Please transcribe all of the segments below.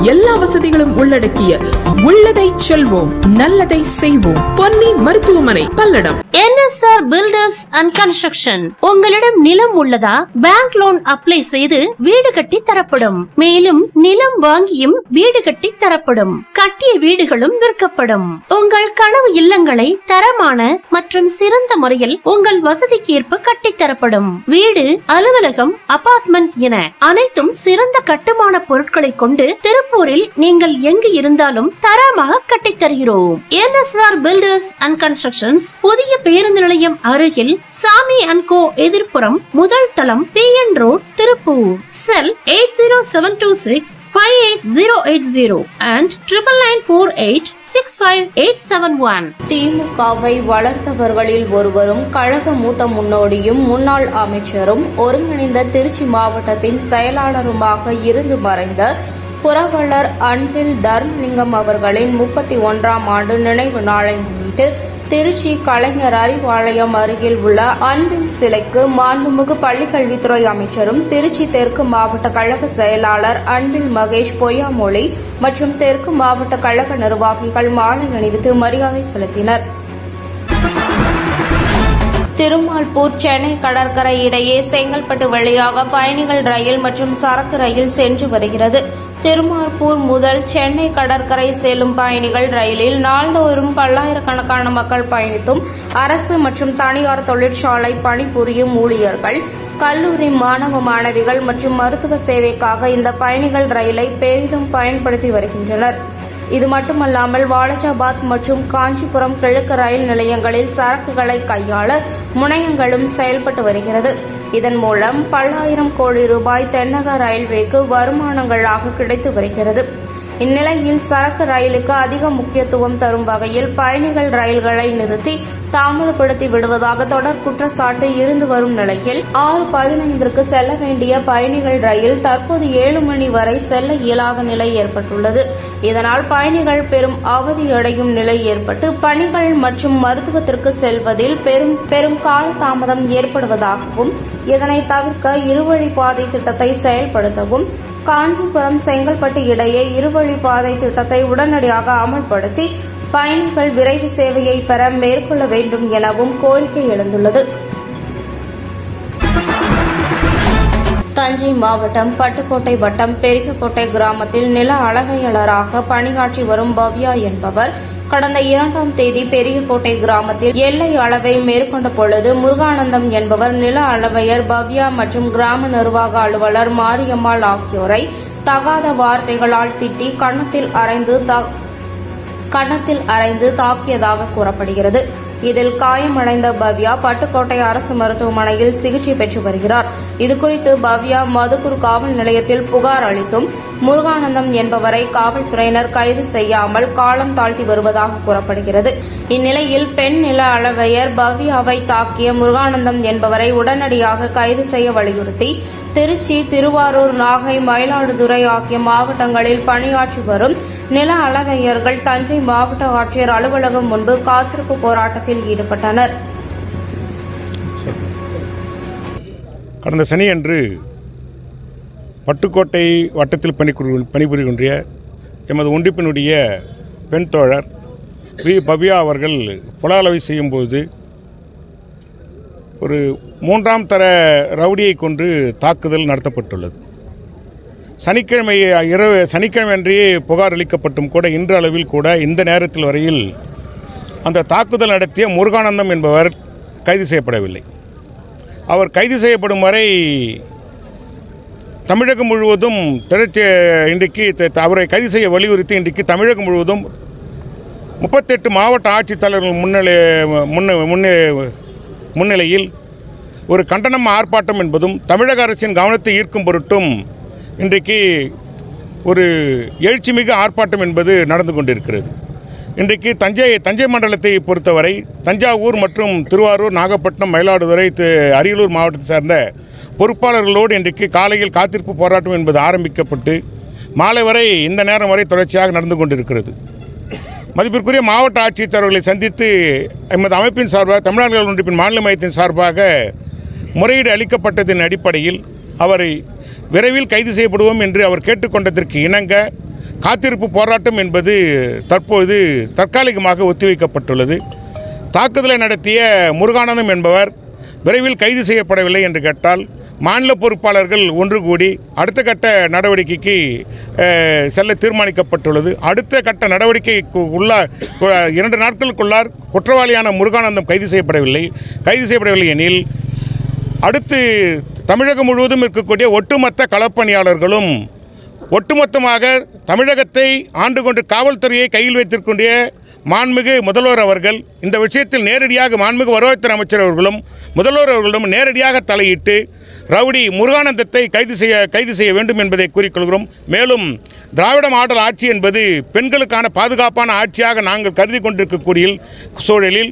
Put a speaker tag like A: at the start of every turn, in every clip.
A: எல்லா வசதிகளும் உள்ளடக்கிய உள்ளதை செல்வோம் நல்லதை செய்வோம் பொன்னி மருத்துவமனை Palladam
B: NSR builders and construction உங்களிடம் நிலம் உள்ளதா பேங்க் லோன் அப்ளை செய்து வீடு கட்டி தரப்படும் மேலும் நிலம் வாங்கியும் வீடு கட்டி தரப்படும் கட்டிய வீடுகளும் விற்கப்படும் உங்கள் கனவு இல்லங்களை தரமான மற்றும் சிறந்த முறையில் உங்கள் வசதிக்கேற்ப கட்டித் தரப்படும் வீடு அலுவலகம் அபார்ட்மெண்ட் என அனைத்தும் சிறந்த கட்டுமான பொருட்களை கொண்டு திருப்பூரில் நீங்கள் எங்கு இருந்தாலும் தரமாக கட்டித் தருகிறோம் என்எஸ்ஆர் பில்டர்ஸ் அண்ட் கன்ஸ்ட்ரக்ஷன்ஸ் புதிய பேருந்து நிலையம் அருகில் சாமி அண்ட் கோ எதிர்ப்புறம் முதல் தளம் B N road Tiruppur cell eight zero seven two six five eight zero eight zero and triple nine four eight six five eight seven one
C: திமுகவை வளர்த்தவர்களில் ஒருவரும் கழக மூத்த முன்னோடியும் முன்னாள் அமைச்சரும் ஒருங்கிணைந்த திருச்சி மாவட்டத்தின் செயலாளருமாக இருந்து மறைந்த புரவலர் அன்பில் தர்மலிங்கம் அவர்களின் முப்பத்தி ஒன்றாம் ஆண்டு நினைவு நாளை முன்னிட்டு திருச்சி கலைஞர் அறிவாலயம் அருகில் உள்ள அன்பின் சிலைக்கு மாண்புமிகு பள்ளிக்கல்வித்துறை அமைச்சரும் திருச்சி தெற்கு மாவட்ட கழக செயலாளர் அன்பில் மகேஷ் பொய்யாமொழி மற்றும் தெற்கு மாவட்ட கழக நிர்வாகிகள் மாலை அணிவித்து மரியாதை செலுத்தினர் திருமால்பூர் சென்னை கடற்கரை இடையே செங்கல்பட்டு வழியாக பயணிகள் ரயில் மற்றும் சரக்கு ரயில் சென்று வருகிறது திருமால்பூர் முதல் சென்னை கடற்கரை செல்லும் பயணிகள் ரயிலில் நாள்தோறும் பல்லாயிரக்கணக்கான மக்கள் பயணித்தும் அரசு மற்றும் தனியார் தொழிற்சாலை பணிபுரியும் ஊழியர்கள் கல்லூரி மாணவ மாணவிகள் மற்றும் மருத்துவ சேவைக்காக இந்த பயணிகள் ரயிலை பெரிதும் பயன்படுத்தி வருகின்றனர் இது மட்டுமல்லாமல் வாலஜாபாத் மற்றும் காஞ்சிபுரம் கிழக்கு ரயில் நிலையங்களில் சரக்குகளை கையாள முனையங்களும் செயல்பட்டு வருகிறது இதன் மூலம் பல்லாயிரம் கோடி ரூபாய் தென்னக ரயில்வேக்கு வருமானங்களாக கிடைத்து வருகிறது இந்நிலையில் சரக்கு ரயிலுக்கு அதிக முக்கியத்துவம் தரும் வகையில் பயணிகள் ரயில்களை நிறுத்தி தாமதப்படுத்தி விடுவதாக தொடர் குற்றச்சாட்டு இருந்து வரும் நிலையில் ஆறு பதினைந்திற்கு செல்ல வேண்டிய பயணிகள் ரயில் தற்போது ஏழு மணி வரை செல்ல இயலாத நிலை ஏற்பட்டுள்ளது இதனால் பயணிகள் பெரும் அவதியடையும் நிலை ஏற்பட்டு பணிகள் மற்றும் மருத்துவத்திற்கு செல்வதில் பெரும் பெரும் கால தாமதம் ஏற்படுவதாகவும் இதனை தவிர்க்க இருவழி பாதை திட்டத்தை செயல்படுத்தவும் காஞ்சிபுரம் செங்கல்பட்டு இடையே இருவழி பாதை திட்டத்தை உடனடியாக அமல்படுத்தி பயணிகள் விரைவு சேவையை பெற மேற்கொள்ள வேண்டும் எனவும் கோரிக்கை எழுந்துள்ளது தஞ்சை மாவட்டம் பட்டுக்கோட்டை வட்டம் பெரியகோட்டை கிராமத்தில் நில அளவையாளராக பணியாற்றி வரும் பவ்யா என்பவர் கடந்த இரண்டாம் தேதி பெரியகோட்டை கிராமத்தில் எல்லை அளவை மேற்கொண்ட பொழுது முருகானந்தம் என்பவர் நில அளவையர் பவ்யா மற்றும் கிராம நிர்வாக அலுவலர் மாரியம்மாள் ஆகியோரை தகாத வார்த்தைகளால் திட்டி கன்னத்தில் அரைந்து த- கன்னத்தில் அரைந்து தாக்கியதாக கூறப்படுகிறது இதில் காயமடைந்த பவ்யா பட்டுக்கோட்டை அரசு மருத்துவமனையில் சிகிச்சை பெற்று வருகிறார் இதுகுறித்து பவ்யா மதுக்கூர் காவல் நிலையத்தில் புகார் அளித்தும் முருகானந்தம் என்பவரை காவல்துறையினர் கைது செய்யாமல் காலம் தாழ்த்தி வருவதாக கூறப்படுகிறது இந்நிலையில் பெண் நில அளவையர் பவ்யாவை தாக்கிய முருகானந்தம் என்பவரை உடனடியாக கைது செய்ய வலியுறுத்தி திருச்சி திருவாரூர் நாகை மயிலாடுதுறை ஆகிய மாவட்டங்களில் பணியாற்றி வரும் நில அளவையர்கள் தஞ்சை மாவட்ட ஆட்சியர் அலுவலகம் முன்பு காத்திருப்பு போராட்டத்தில் ஈடுபட்டனர்
D: கடந்த சனியன்று பட்டுக்கோட்டை வட்டத்தில் பணிபுரி பணிபுரிகின்ற எமது ஒன்றிப்பினுடைய பெண் தோழர் வி பவ்யா அவர்கள் புல அளவை செய்யும்போது ஒரு மூன்றாம் தர ரவுடியை கொண்டு தாக்குதல் நடத்தப்பட்டுள்ளது சனிக்கிழமை இரவு சனிக்கிழமை அன்றையே புகார் அளிக்கப்பட்டும் கூட இன்று அளவில் கூட இந்த நேரத்தில் வரையில் அந்த தாக்குதல் நடத்திய முருகானந்தம் என்பவர் கைது செய்யப்படவில்லை அவர் கைது செய்யப்படும் வரை தமிழகம் முழுவதும் திரட்சி இன்றைக்கு த- த- அவரை கைது செய்ய வலியுறுத்தி இன்றைக்கு தமிழகம் முழுவதும் முப்பத்தெட்டு மாவட்ட ஆட்சித்தலைவர்கள் முன்னிலை முன்ன முன்னே முன்னிலையில் ஒரு கண்டனம் ஆர்ப்பாட்டம் என்பதும் தமிழக அரசின் கவனத்தை ஈர்க்கும் பொருட்டும் இன்றைக்கு ஒரு எழுச்சிமிகு ஆர்ப்பாட்டம் என்பது நடந்து கொண்டிருக்கிறது இன்றைக்கு தஞ்சை தஞ்சை மண்டலத்தை பொறுத்தவரை தஞ்சாவூர் மற்றும் திருவாரூர் நாகப்பட்டினம் மயிலாடுதுறை தி- அரியலூர் மாவட்டத்தை சேர்ந்த பொறுப்பாளர்களோடு இன்றைக்கு காலையில் காத்திருப்பு போராட்டம் என்பது ஆரம்பிக்கப்பட்டு மாலை வரை இந்த நேரம் வரை தொடர்ச்சியாக நடந்து கொண்டிருக்கிறது மதிப்பிற்குரிய மாவட்ட ஆட்சித்தலைவர்களை சந்தித்து எமது அமைப்பின் சார்பாக தமிழ்நாடு ஒன்றிப்பின் மாநில மையத்தின் சார்பாக முறையீடு அளிக்கப்பட்டதின் அடிப்படையில் அவரை விரைவில் கைது செய்யப்படுவோம் என்று அவர் கேட்டுக்கொண்டதற்கு இணங்க காத்திருப்பு போராட்டம் என்பது தற்போது தற்காலிகமாக ஒத்திவைக்கப்பட்டுள்ளது தாக்குதலை நடத்திய முருகானந்தம் என்பவர் விரைவில் கைது செய்யப்படவில்லை என்று கேட்டால் மாநில பொறுப்பாளர்கள் ஒன்று கூடி அடுத்த கட்ட நடவடிக்கைக்கு அஹ், செல்ல தீர்மானிக்கப்பட்டுள்ளது அடுத்த கட்ட நடவடிக்கைக்கு உள்ளா கு- இரண்டு நாட்களுக்குள்ளார் குற்றவாளியான முருகானந்தம் கைது செய்யப்படவில்லை கைது செய்யப்படவில்லை எனில் அடுத்து தமிழகம் முழுவதும் இருக்கக்கூடிய ஒட்டுமொத்த களப்பணியாளர்களும் ஒட்டுமொத்தமாக தமிழகத்தை ஆண்டு கொண்டு காவல்துறையை கையில் வைத்திருக்கின்ற மாண்புமிகு முதல்வர் அவர்கள் இந்த விஷயத்தில் நேரடியாக மாண்புமிகு வருவாய்த்துறை அமைச்சர் அவர்களும் முதல்வர் அவர்களிடம் நேரடியாக தலையிட்டு ரவுடி முருகானந்தத்தை கைது செய்ய கைது செய்ய வேண்டும் என்பதை கூறிக்கொள்கிறோம் மேலும் திராவிட மாடல் ஆட்சி என்பது பெண்களுக்கான பாதுகாப்பான ஆட்சியாக நாங்கள் கருதி கொண்டிருக்கக்கூடிய சூழலில்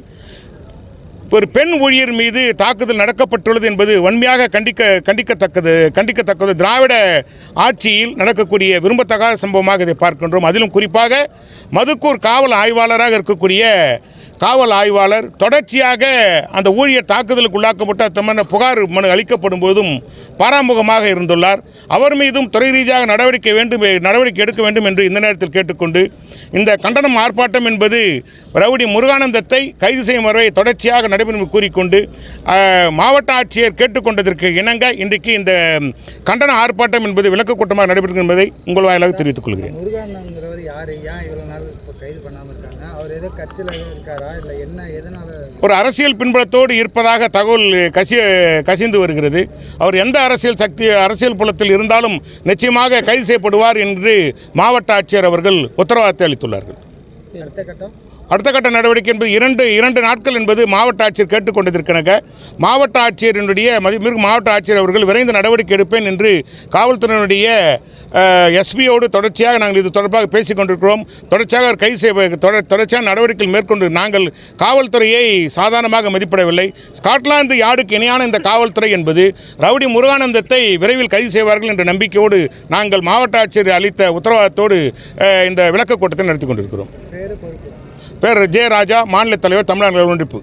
D: ஒரு பெண் ஊழியர் மீது தாக்குதல் நடக்கப்பட்டுள்ளது என்பது வன்மையாக கண்டிக்க கண்டிக்கத்தக்கது கண்டிக்கத்தக்கது திராவிட ஆட்சியில் நடக்கக்கூடிய விரும்பத்தகாத சம்பவமாக இதை பார்க்கின்றோம் அதிலும் குறிப்பாக மதுக்கூர் காவல் ஆய்வாளராக இருக்கக்கூடிய காவல் ஆய்வாளர் தொடர்ச்சியாக அந்த ஊழியர் தாக்குதலுக்கு உள்ளாக்கப்பட்ட தம்மன புகார் மனு அளிக்கப்படும் போதும் பாராமுகமாக இருந்துள்ளார் அவர் மீதும் துறை ரீதியாக நடவடிக்கை வேண்டும் நடவடிக்கை எடுக்க வேண்டும் என்று இந்த நேரத்தில் கேட்டுக்கொண்டு இந்த கண்டனம் ஆர்ப்பாட்டம் என்பது ரவுடி முருகானந்தத்தை கைது செய்யும் வரை தொடர்ச்சியாக நடைபெறும் என்று கூறிக்கொண்டு அஹ், மாவட்ட ஆட்சியர் கேட்டுக்கொண்டதற்கு இணங்க இன்றைக்கு இந்த கண்டன ஆர்ப்பாட்டம் என்பது விளக்க கூட்டமாக நடைபெறும் என்பதை உங்கள் வாயிலாக தெரிவித்துக் கொள்கிறேன்
E: முருகானந்தங்கிறவர் யார் ஏன் இவ்வளோ நாள் இப்போ கைது பண்ணாமல் இருக்காங்க அவர் ஏதோ கட்சியில் இருக்காரா இல்லை என்ன எதனால்
D: ஒரு அரசியல் பின்புலத்தோடு இருப்பதாக தகவல் கசி கசிந்து வருகிறது அவர் எந்த அரசியல் சக்தி அரசியல் புலத்தில் இருந்தாலும் நிச்சயமாக கைது செய்யப்படுவார் என்று மாவட்ட ஆட்சியர் அவர்கள் உத்தரவாதத்தை அளித்துள்ளார்கள்
E: அடுத்த கட்டம்
D: அடுத்த கட்ட நடவடிக்கை என்பது இரண்டு இரண்டு நாட்கள் என்பது மாவட்ட ஆட்சியர் கேட்டுக்கொண்டிருக்கிறாங்க மாவட்ட ஆட்சியரினுடைய மதிப்பிற்கு மாவட்ட ஆட்சியர் அவர்கள் விரைந்து நடவடிக்கை எடுப்பேன் என்று காவல்துறையினுடைய எஸ்பியோடு தொடர்ச்சியாக நாங்கள் இது தொடர்பாக பேசிக் கொண்டிருக்கிறோம் தொடர்ச்சியாக அவர் கைது செய்ய தொடர் தொடர்ச்சியான நடவடிக்கைகள் மேற்கொண்டு நாங்கள் காவல்துறையை சாதாரணமாக மதிப்பிடவில்லை ஸ்காட்லாந்து யார்டுக்கு இணையான இந்த காவல்துறை என்பது ரவுடி முருகானந்தத்தை விரைவில் கைது செய்வார்கள் என்ற நம்பிக்கையோடு நாங்கள் மாவட்ட ஆட்சியர் அளித்த உத்தரவாதத்தோடு அஹ், இந்த விளக்கக் கூட்டத்தை நடத்தி கொண்டிருக்கிறோம்
E: பேர் பொறுப்பு
D: பேர் ஜெய ராஜா மாநில தலைவர் தமிழ்நாடு ஒன்றிப்பு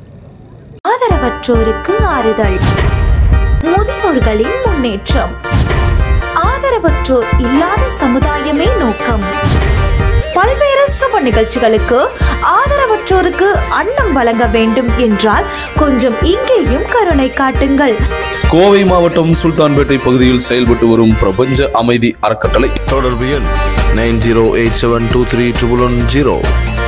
F: ஆதரவற்றோருக்கு ஆறுதல் முதியோர்களின் முன்னேற்றம் ஆதரவற்றோர் இல்லாத சமுதாயமே நோக்கம் பல்வேறு சுப நிகழ்ச்சிகளுக்கு ஆதரவற்றோருக்கு அன்னம் வழங்க வேண்டும் என்றால் கொஞ்சம் இங்கேயும் கருணை காட்டுங்கள்
G: கோவை மாவட்டம் சுல்தான்பேட்டை பகுதியில் செயல்பட்டு வரும் பிரபஞ்ச அமைதி அறக்கட்டளை
H: தொடர்பு எண் nine zero eight seven two three triple one zero